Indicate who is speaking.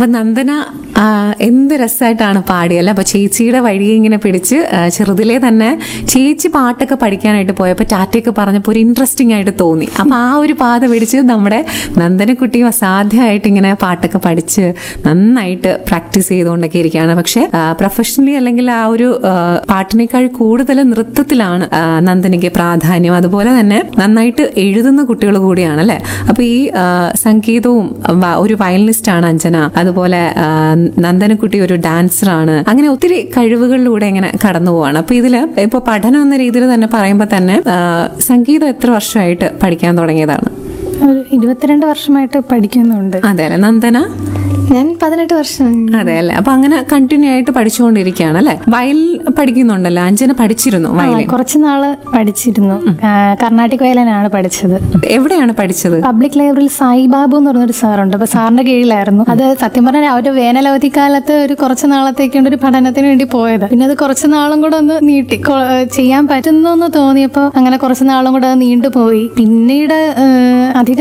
Speaker 1: അപ്പൊ നന്ദന ആ, എന്ത് രസമായിട്ടാണ് പാടിയല്ലേ അപ്പൊ ചേച്ചിയുടെ വഴി ഇങ്ങനെ പിടിച്ച് ആ, ചെറുതിലേ തന്നെ ചേച്ചി പാട്ടൊക്കെ പഠിക്കാനായിട്ട് പോയപ്പോൾ ടാറ്റയൊക്കെ പറഞ്ഞപ്പോൾ ഒരു ഇൻട്രസ്റ്റിംഗ് ആയിട്ട് തോന്നി അപ്പൊ ആ ഒരു പാത പിടിച്ച് നമ്മുടെ നന്ദനക്കുട്ടിയും അസാധ്യമായിട്ട് ഇങ്ങനെ പാട്ടൊക്കെ പഠിച്ച് നന്നായിട്ട് പ്രാക്ടീസ് ചെയ്തുകൊണ്ടൊക്കെ ഇരിക്കുകയാണ് പക്ഷെ പ്രൊഫഷണലി അല്ലെങ്കിൽ ആ ഒരു ആ, പാട്ടിനേക്കാൾ കൂടുതൽ നൃത്തത്തിലാണ് ആ, നന്ദനയ്ക്ക് പ്രാധാന്യം അതുപോലെ തന്നെ നന്നായിട്ട് എഴുതുന്ന കുട്ടികൾ കൂടിയാണ് അല്ലെ അപ്പൊ ഈ ആ, സംഗീതവും വ- ഒരു വയലിനിസ്റ്റ് ആണ് അഞ്ജന അതുപോലെ ആ, നന്ദനക്കുട്ടി ഒരു ഡാൻസറാണ് അങ്ങനെ ഒത്തിരി കഴിവുകളിലൂടെ ഇങ്ങനെ കടന്നു പോവാണ് അപ്പൊ ഇതില് ഇപ്പൊ പഠനം എന്ന രീതിയിൽ തന്നെ പറയുമ്പോൾ തന്നെ ആ, സംഗീതം എത്ര വർഷമായിട്ട് പഠിക്കാൻ തുടങ്ങിയതാണ്
Speaker 2: ഒരു ഇരുപത്തിരണ്ട് വർഷമായിട്ട് പഠിക്കുന്നുണ്ട്
Speaker 1: അതെ അല്ലെ നന്ദന
Speaker 2: ഞാൻ പതിനെട്ട് വർഷം
Speaker 1: അതെ അല്ലെ അപ്പൊ അങ്ങനെ കണ്ടിന്യൂ ആയിട്ട് പഠിച്ചുകൊണ്ടിരിക്കുകയാണ് അല്ലെ വയൽ പഠിക്കുന്നുണ്ടല്ലോ അഞ്ജന പഠിച്ചിരുന്നു വയലിൻ
Speaker 2: കുറച്ചു നാള് പഠിച്ചിരുന്നു ആ, കർണാട്ടിക് വയലിനാണ് പഠിച്ചത്
Speaker 1: എവിടെയാണ് പഠിച്ചത്
Speaker 2: പബ്ലിക് ലൈബ്രറിയിൽ സായിബാബു എന്ന് പറഞ്ഞൊരു സാറുണ്ട് അപ്പൊ സാറിന്റെ കീഴിലായിരുന്നു അത് സത്യം പറഞ്ഞാൽ ആ ഒരു വേനലവധി കാലത്ത് ഒരു കുറച്ച് നാളത്തേക്കുണ്ട് ഒരു പഠനത്തിന് വേണ്ടി പോയത് പിന്നെ അത് കുറച്ച് നാളും കൂടെ ഒന്ന് നീട്ടി കൊ- ചെയ്യാൻ പറ്റുന്നു എന്ന് തോന്നിയപ്പോൾ അങ്ങനെ കുറച്ച് നാളും കൂടെ അത് നീണ്ടുപോയി പിന്നീട് ആ, അധികം